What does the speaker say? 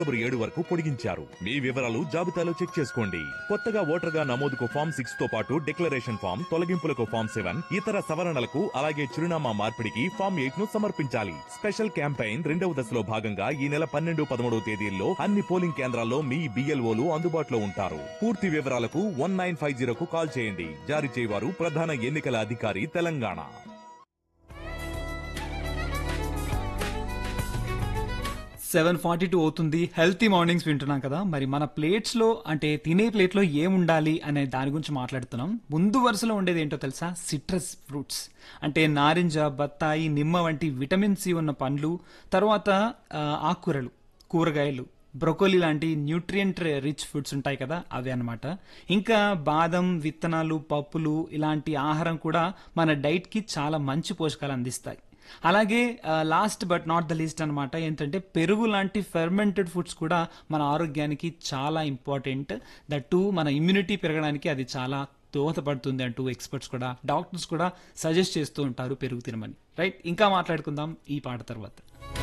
October ఏడు వరకు పొడిగించారు మీ వివరాలు జాబితాలో చెక్ చేసుకోండి కొత్తగా ఓటర్గా నమోదుకు ఫామ్ సిక్స్ తో పాటు డిక్లరేషన్ ఫామ్ తొలగింపులకు ఫామ్ సెవెన్ ఇతర సవరణలకు అలాగే చిరునామా మార్పిడికి ఫామ్ ఎయిట్ ను సమర్పించాలి స్పెషల్ క్యాంపెయిన్ రెండవ దశలో భాగంగా ఈ నెల పన్నెండు పదమూడవ తేదీల్లో అన్ని పోలింగ్ కేంద్రాల్లో మీ బిఎల్ఓలు అందుబాటులో ఉంటారు పూర్తి వివరాలకు వన్ నైన్ ఫైవ్ జీరోకు కాల్ చేయండి జారీ చేయవారు ప్రధాన ఎన్నికల అధికారి తెలంగాణ సెవెన్ ఫార్టీ టూ అవుతుంది హెల్తీ మార్నింగ్స్ వింటున్నాం కదా మరి మన ప్లేట్స్లో అంటే తినే ప్లేట్లో ఏముండాలి అనే దాని గురించి మాట్లాడుతున్నాం ముందు వరుసలో ఉండేది ఏంటో తెలుసా సిట్రస్ ఫ్రూట్స్ అంటే నారింజ బత్తాయి నిమ్మ వంటి విటమిన్ సి ఉన్న పండ్లు తర్వాత ఆ, ఆకుకూరలు కూరగాయలు బ్రొకోలీ లాంటి న్యూట్రియంట్ రిచ్ ఫుడ్స్ ఉంటాయి కదా అవి అన్నమాట ఇంకా బాదం విత్తనాలు పప్పులు ఇలాంటి ఆహారం కూడా మన డైట్కి చాలా మంచి పోషకాలు అందిస్తాయి అలాగే last but not the least అనమాట ఏంటంటే పెరుగు లాంటి ఫెర్మెంటెడ్ ఫుడ్స్ కూడా మన ఆరోగ్యానికి చాలా ఇంపార్టెంట్ దట్టు మన ఇమ్యూనిటీ పెరగడానికి అది చాలా దోహదపడుతుంది అంటూ ఎక్స్పర్ట్స్ కూడా డాక్టర్స్ కూడా సజెస్ట్ చేస్తూ ఉంటారు పెరుగు తినమని రైట్ ఇంకా మాట్లాడుకుందాం ఈ పాట తర్వాత